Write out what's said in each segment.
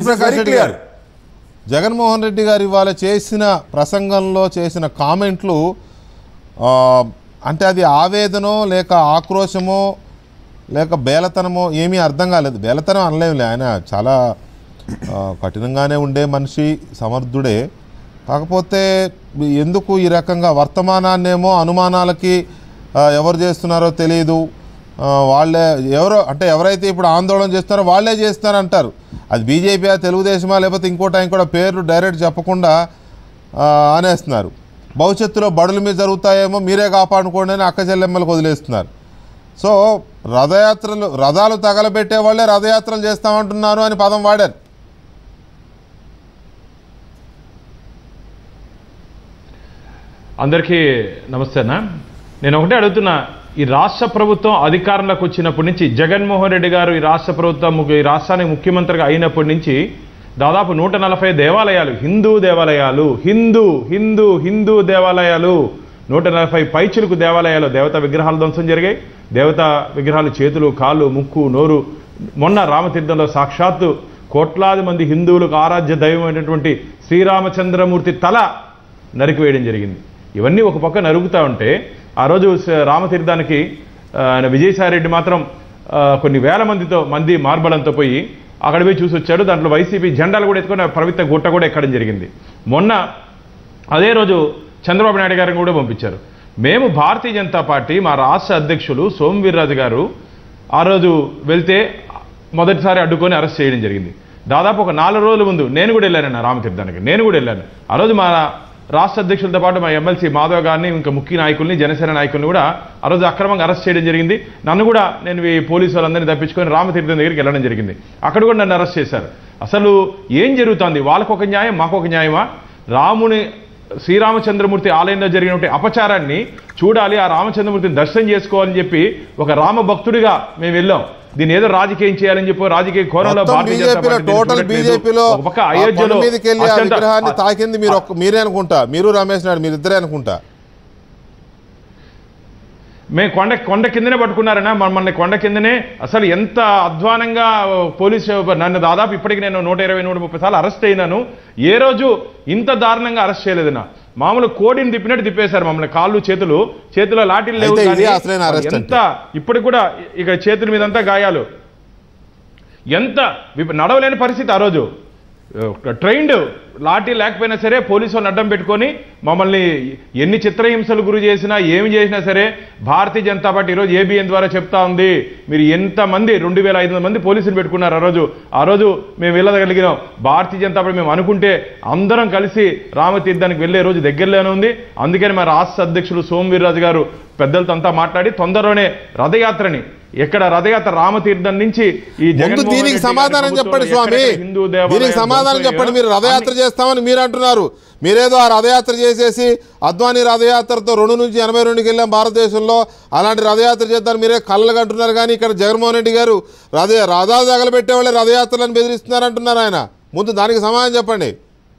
Jayaprakash very Reddy clear. గారు జగన్మోహన్ రెడ్డి గారు ఇవాళ చేసిన ప్రసంగంలో చేసిన కామెంట్లు ఆ, అంటే అది ఆవేదనో లేక ఆక్రోశమో లేక బేలతనమో ఏమీ అర్థం కాలేదు బేలతనం అనలేములే ఆయన చాలా ఆ, కఠినంగానే ఉండే మనిషి సమర్థుడే కాకపోతే ఎందుకు ఈ రకంగా వర్తమానాన్నేమో అనుమానాలకి ఆ, ఎవరు చేస్తున్నారో తెలియదు ఆ, వాళ్ళే ఎవరో అంటే ఎవరైతే ఇప్పుడు ఆందోళన చేస్తున్నారో వాళ్ళే చేస్తున్నారు అంటారు అది బీజేపీ తెలుగుదేశమా లేకపోతే ఇంకోటి ఇంకోటి పేర్లు డైరెక్ట్ చెప్పకుండా ఆ, అనేస్తున్నారు భవిష్యత్తులో బడుల మీద జరుగుతాయేమో మీరే కాపాడుకోండి అని అక్క చెల్లెమ్మలకు వదిలేస్తున్నారు సో రథయాత్రలు రథాలు తగలబెట్టే వాళ్ళే రథయాత్రలు చేస్తామంటున్నారు అని పదం వాడారు అందరికీ నమస్తే అన్న నేను ఒకటే అడుగుతున్నా ఈ రాష్ట్ర ప్రభుత్వం అధికారంలోకి వచ్చినప్పటి నుంచి జగన్మోహన్ రెడ్డి గారు ఈ రాష్ట్ర ప్రభుత్వం ము- ఈ రాష్ట్రానికి ముఖ్యమంత్రిగా అయినప్పటి నుంచి దాదాపు నూట నలభై దేవాలయాలు హిందూ దేవాలయాలు హిందూ హిందూ హిందూ దేవాలయాలు నూట నలభై పైచులకు దేవాలయాలు దేవతా విగ్రహాలు ధ్వంసం జరిగాయి దేవతా విగ్రహాలు చేతులు కాళ్ళు ముక్కు నోరు మొన్న రామతీర్థంలో సాక్షాత్తు కోట్లాది మంది హిందువులకు ఆరాధ్య దైవమైనటువంటి శ్రీరామచంద్రమూర్తి తల నరికివేయడం జరిగింది ఇవన్నీ ఒక పక్క నరుగుతూ ఉంటే ఆ రోజు స- రామతీర్థానికి ఆ, ఆయన విజయసాయిరెడ్డి మాత్రం ఆ, కొన్ని వేల మందితో మంది మార్బలంతో పోయి అక్కడ పోయి చూసి వచ్చాడు దాంట్లో వైసీపీ జెండాలు కూడా ఎత్తుకొని ఆ పవిత్ర గుట్ట కూడా ఎక్కడం జరిగింది మొన్న అదే రోజు చంద్రబాబు నాయుడు గారిని కూడా పంపించారు మేము భారతీయ జనతా పార్టీ మా రాష్ట్ర అధ్యక్షులు సోమవీర్రాజు గారు ఆ రోజు వెళ్తే మొదటిసారి అడ్డుకొని అరెస్ట్ చేయడం జరిగింది దాదాపు ఒక నాలుగు రోజుల ముందు నేను కూడా వెళ్ళాను రామతీర్థానికి నేను కూడా వెళ్ళాను ఆ రోజు మా రాష్ట్ర అధ్యక్షులతో పాటు మా ఎమ్మెల్సీ మాధవ్ గారిని ఇంకా ముఖ్య నాయకుల్ని జనసేన నాయకుల్ని కూడా ఆ రోజు అక్రమంగా అరెస్ట్ చేయడం జరిగింది నన్ను కూడా నేను ఈ పోలీసు వాళ్ళందరినీ తప్పించుకొని రామతీర్థం దగ్గరికి వెళ్ళడం జరిగింది అక్కడ కూడా నన్ను అరెస్ట్ చేశారు అసలు ఏం జరుగుతుంది వాళ్ళకు ఒక న్యాయం మాకు ఒక న్యాయమా రాముని శ్రీరామచంద్రమూర్తి ఆలయంలో జరిగినటువంటి అపచారాన్ని చూడాలి ఆ రామచంద్రమూర్తిని దర్శనం చేసుకోవాలని చెప్పి ఒక రామ భక్తుడిగా మేము వెళ్ళాం దీన్ని ఏదో రాజకీయం చేయాలని చెప్పి రాజకీయ కోణంలో మొత్తం భారతీయ జనతా బీజేపీలో పార్టీ దీన్ని టోటల్ చూడట్లేదు. బీజేపీలో ఒక పక్క అయోధ్యలో మీదకి వెళ్ళి ఆ అత్యంత- విగ్రహాన్ని తాకింది మీరు ఒక్క మీరే అనుకుంటా మీరు రమేష్ నాయుడు మీరు ఇద్దరే అనుకుంటా మేము కొండ కొండ కిందనే పట్టుకున్నారనా మమ్మల్ని కొండ కిందనే అసలు ఎంత అధ్వానంగా పోలీసు నన్ను దాదాపు ఇప్పటికి నేను నూట ఇరవై నూట ముప్పై సార్లు అరెస్ట్ అయినాను ఏ రోజు ఇంత దారుణంగా అరెస్ట్ చేయలేదన్నా మామూలు కోడిని తిప్పినట్టు తిప్పేశారు మమ్మల్ని కాళ్ళు చేతులు చేతిలో లాఠీలు లేవు అయితే ఇది కానీ అసలైన arrest ఎంత ఇప్పటికి కూడా ఇక చేతుల మీద అంతా గాయాలు ఎంత విప- నడవలేని పరిస్థితి ఆ రోజు ట్రైన్డ్ లాఠీ లేకపోయినా సరే పోలీసు వాళ్ళని అడ్డం పెట్టుకొని మమ్మల్ని ఎన్ని చిత్రహింసలు గురి చేసినా ఏమి చేసినా సరే భారతీయ జనతా పార్టీ ఈరోజు ఏబిఎన్ ద్వారా చెప్తా ఉంది మీరు ఎంతమంది రెండు వేల ఐదు వందల మంది పోలీసులు పెట్టుకున్నారు ఆ రోజు ఆ రోజు మేము వెళ్ళగలిగినాం భారతీయ జనతా పార్టీ మేము అనుకుంటే అందరం కలిసి రామతీర్థానికి వెళ్ళే రోజు దగ్గరలోనే ఉంది అందుకని మా రాష్ట్ర అధ్యక్షులు సోమవీర్రాజు గారు పెద్దలతో అంతా మాట్లాడి తొందరలోనే రథయాత్రని ఎక్కడ రథయాత్ర రామతీర్థం నుంచి ఈ ముందు జగన్మోహన్ దీనికి రెడ్డి సమాధానం గారి చెప్పండి ప్రభుత్వంలో స్వామి ఎక్కడెక్కడ హిందూ దేవాలయాలు దీనికి సమాధానం ధ్వంసం చెప్పండి మీరు అయ్యాయో రథయాత్ర అన్ని- చేస్తామని మీరు అంటున్నారు మీరేదో ఆ రథయాత్ర చేసేసి అద్వానీ రథయాత్రతో రెండు నుంచి ఎనభై రెండుకి వెళ్ళాం భారతదేశంలో అలాంటి రథయాత్ర చేద్దాం మీరే కళ్ళగా అంటున్నారు కానీ ఇక్కడ జగన్మోహన్ రెడ్డి గారు రథ రథాలు తగలబెట్టే వాళ్ళే రథయాత్రలను బెదిరిస్తున్నారు అంటున్నారు ఆయన ముందు దానికి సమాధానం చెప్పండి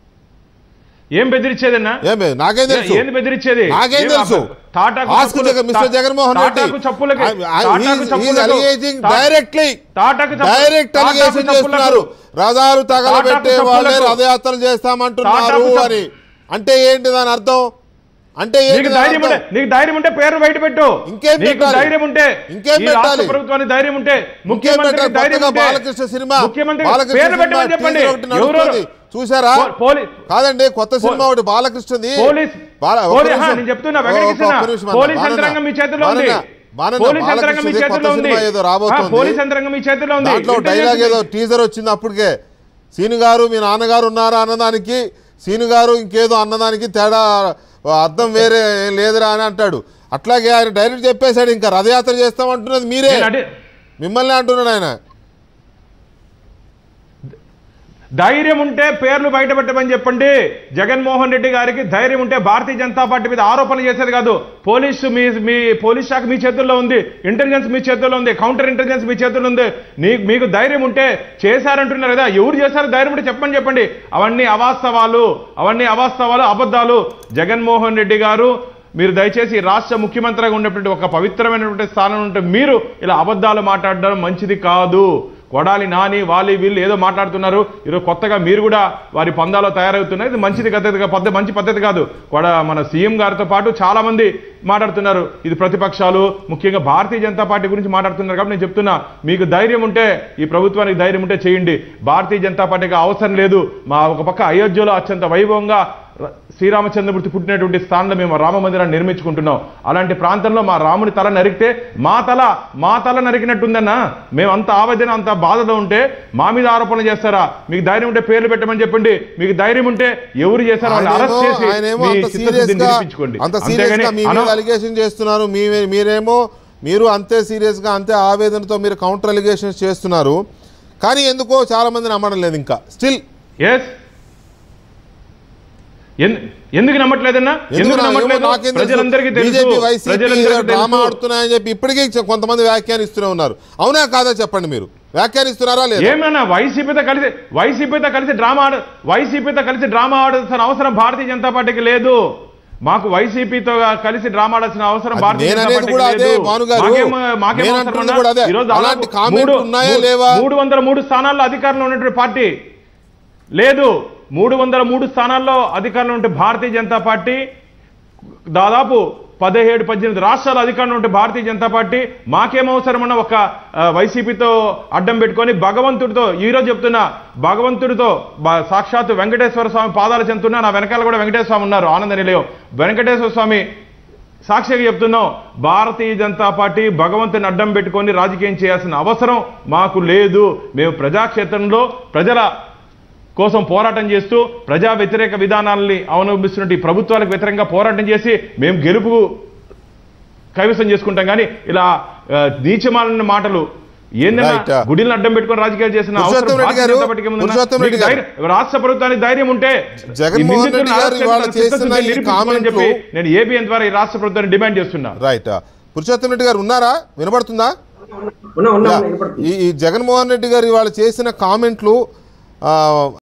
ఏం బెదిరించేదన్నా ఏం బె- నాకేం తెలుసు ఏంది బెదిరించేది నాకేం ఏం తెలుసు అబ్బ- టాటాకు ఆస్క్ చప్పులు- జగ- మిస్టర్ టా- జగన్మోహన్ రెడ్డి టాటాకు చప్పులకి I- I- టాటాకు he's- he's చప్పులకు- alleging టా- directly టాటాకు చప్పు- డైరెక్ట్ టాటాకు అలిగేషన్ చప్పులకు- చేస్తున్నారు రథాలు తగలబెట్టే టాటాకు వాళ్ళే చప్పులకు- రథయాత్రలు చేస్తామంటున్నారు టాటాకు చప్పు- అని అంటే ఏంటి దాని అర్థం అంటే ఏంటి నీకు దాని ధైర్యం ఉంటే అర్థం? నీకు ధైర్యం ఉంటే పేరు బయట పెట్టు ఇంకేం నీకు పెట్టాలి? ధైర్యం ఉంటే ఇంకేం ఈ రాష్ట్ర పెట్టాలి? ప్రభుత్వానికి ధైర్యం ఉంటే ఇంకేం ముఖ్యమంత్రికి పెట్టారు? ధైర్యం కొత్తగా ఉంటే బాలకృష్ణ సినిమా ముఖ్యమంత్రి బాలకృష్ణ పేరు సినిమా పెట్టమని చెప్పండి teaser ఒకటి ఎవరెవరు నడుస్తుంది. చూసారా పో- పోలీ- కాదండి కొత్త సినిమా ఒకటి బాలకృష్ణది పోలీస్ బాల- ఒక్క పోలీ- నిమిషం. ఆ, నేను చెప్తున్నా ఒక్క- వెంకటకృష్ణ ఒక్క నిమిషం అన్న. పోలీస్ బాలన్న, యంత్రాంగం మీ చేతిలో ఉంది బాలన్న, బాలన్న, పోలీస్ యంత్రాంగం మీ బాలకృష్ణది చేతిలో కొత్త ఉంది సినిమా ఏదో ఆ, రాబోతోంది పోలీస్ యంత్రాంగం మీ చేతిలో ఉంది దాంట్లో డైలాగ్ ఏదో టీజర్ వచ్చింది అప్పటికే సీను గారు మీ నాన్నగారు ఉన్నారా అన్నదానికి సీను గారు ఇంకేదో అన్నదానికి తేడా అర్థం వేరే ఏం లేదురా అని అంటాడు అట్లాగే ఆయన డైరెక్ట్ చెప్పేశాడు ఇంకా రథయాత్ర చేస్తామంటున్నది మీరే నేను అడి- మిమ్మల్ని అంటున్నాడు ఆయన ధైర్యం ఉంటే పేర్లు బయట పెట్టమని చెప్పండి జగన్మోహన్ రెడ్డి గారికి ధైర్యం ఉంటే భారతీయ జనతా పార్టీ మీద ఆరోపణలు చేసేది కాదు పోలీసు మీ మీ పోలీస్ శాఖ మీ చేతుల్లో ఉంది ఇంటెలిజెన్స్ మీ చేతుల్లో ఉంది కౌంటర్ ఇంటెలిజెన్స్ మీ చేతుల్లో ఉంది నీ మీకు ధైర్యం ఉంటే చేశారంటున్నారు కదా ఎవరు చేశారు ధైర్యం ఉంటే చెప్పని చెప్పండి అవన్నీ అవాస్తవాలు అవన్నీ అవాస్తవాలు అబద్ధాలు జగన్మోహన్ రెడ్డి గారు మీరు దయచేసి రాష్ట్ర ముఖ్యమంత్రిగా ఉన్నటువంటి ఒక పవిత్రమైనటువంటి స్థానం ఉంటే మీరు ఇలా అబద్ధాలు మాట్లాడడం మంచిది కాదు కొడాలి నాని వాలి వీళ్ళు ఏదో మాట్లాడుతున్నారు ఈరోజు కొత్తగా మీరు కూడా వారి పందాలో తయారవుతున్నారు ఇది మంచిది పద్ధతి కా- పద్ధతి మంచి పద్ధతి కాదు కొడ మన సీఎం గారితో పాటు చాలా మంది మాట్లాడుతున్నారు ఇది ప్రతిపక్షాలు ముఖ్యంగా భారతీయ జనతా పార్టీ గురించి మాట్లాడుతున్నారు కాబట్టి నేను చెప్తున్నా మీకు ధైర్యం ఉంటే ఈ ప్రభుత్వానికి ధైర్యం ఉంటే చేయండి భారతీయ జనతా పార్టీకి అవసరం లేదు మా ఒక పక్క అయోధ్యలో అత్యంత వైభవంగా ర- శ్రీరామచంద్రమూర్తి పుట్టినటువంటి స్థానంలో మేము రామ మందిరాన్ని నిర్మించుకుంటున్నాం అలాంటి ప్రాంతంలో మా రాముని తల నరికితే మా తల మా తల నరికినట్టుందన్నా మేము అంత ఆవేదన అంత బాధలో ఉంటే మా మీద ఆరోపణలు చేస్తారా మీకు ధైర్యం ఉంటే పేర్లు పెట్టమని చెప్పండి మీకు ధైర్యం ఉంటే ఎవరు చేశారో వాళ్ళని అరెస్ట్ ఆయనేమో- చేసి ఆయనేమో మీ అంత చిత్తశుద్ధిని సీరియస్ గా నిరూపించుకోండి అంత సీరియస్ అంతేగాని గా మీ మీద అన- అలిగేషన్ చేస్తున్నారు మీ మీరేమో మీరు అంతే సీరియస్ గా అంతే ఆవేదనతో మీరు కౌంటర్ అలిగేషన్స్ చేస్తున్నారు కానీ ఎందుకో చాలా మంది నమ్మడం లేదు ఇంకా స్టిల్ ఎస్ ఎన్- ఎందుకు నమ్మట్లేదన్నా ఎందుకు నమ్మట్లేదు ప్రజలందరికీ తెలుసు బీజేపీ వైసీపీ ప్రజలందరికీ డ్రామా తెలుసు ఆడుతున్నాయని చెప్పి ఇప్పటికీ చ- కొంతమంది వ్యాఖ్యానిస్తూనే ఉన్నారు అవునా కాదా చెప్పండి మీరు వ్యాఖ్యానిస్తున్నారా లేదా ఏమన్నా వైసీపీతో కలిసి వైసీపీతో కలిసి డ్రామా ఆడ వైసీపీతో కలిసి డ్రామా ఆడాల్సిన అవసరం భారతీయ జనతా పార్టీకి లేదు మాకు వైసీపీతో కలిసి డ్రామా ఆడాల్సిన అవసరం అది భారతీయ నేను జనతా అనేది పార్టీకి కూడా అదే, లేదు. భాను గారు. మాకేం- మాకేం నేను అవసరం అంటుంది అన్నా? కూడా అదే. ఈరోజు దాదాపు అలాంటి కామెంట్లు మూడు- ఉన్నాయా మూడు- లేవా? మూడు వందల మూడు స్థానాల్లో అధికారంలో ఉన్నటువంటి పార్టీ లేదు మూడు వందల మూడు స్థానాల్లో అధికారంలో ఉంటే భారతీయ జనతా పార్టీ దాదాపు పదిహేడు పద్దెనిమిది రాష్ట్రాల అధికారంలో ఉంటే భారతీయ జనతా పార్టీ మాకేం అవసరమన్న ఒక ఆ, వైసీపీతో అడ్డం పెట్టుకొని భగవంతుడితో ఈ రోజు చెప్తున్నా భగవంతుడితో బ- సాక్షాత్తు వెంకటేశ్వర స్వామి పాదాలు చెందుతున్నా నా వెనకాల కూడా వెంకటేశ్వర స్వామి ఉన్నారు ఆనంద నిలయం వెంకటేశ్వర స్వామి సాక్షిగా చెప్తున్నాం భారతీయ జనతా పార్టీ భగవంతుని అడ్డం పెట్టుకొని రాజకీయం చేయాల్సిన అవసరం మాకు లేదు మేము ప్రజాక్షేత్రంలో ప్రజల కోసం పోరాటం చేస్తూ ప్రజా వ్యతిరేక విధానాలని అవలంబిస్తున్నట్టు ఈ ప్రభుత్వాలకు వ్యతిరేకంగా పోరాటం చేసి మేము గెలుపు కైవసం చేసుకుంటాం కానీ ఇలా ఆ, నీచమాలిన మాటలు ఏందన్నా Right. గుడిని అడ్డం పెట్టుకొని రాజకీయాలు చేసిన అవసరం పురుషోత్తం రెడ్డి భారతీయ గారు, జనతా పార్టీకి ఏముందన్నా? పురుషోత్తం రెడ్డి మీకు గారు. ధైర్యం- రాష్ట్ర ప్రభుత్వానికి ధైర్యం ఉంటే జగన్మోహన్ ఈ నిందితులను రెడ్డి గారు అరెస్ట్ ఇవాళ చేయాలని చేస్తున్న చిత్తశుద్ధిని ఈ నిరూపించుకోమని చెప్పి కామెంట్లు- నేను ఏబిఎన్ ద్వారా ఈ రాష్ట్ర ప్రభుత్వాన్ని డిమాండ్ చేస్తున్నా రైట్ పురుషోత్తం రెడ్డి గారు ఉన్నారా వినబడుతుందా ఉన్నా ఉన్నా యా. వినపడుతుంది ఈ ఈ జగన్మోహన్ రెడ్డి గారు ఇవాళ చేసిన కామెంట్లు ఆ,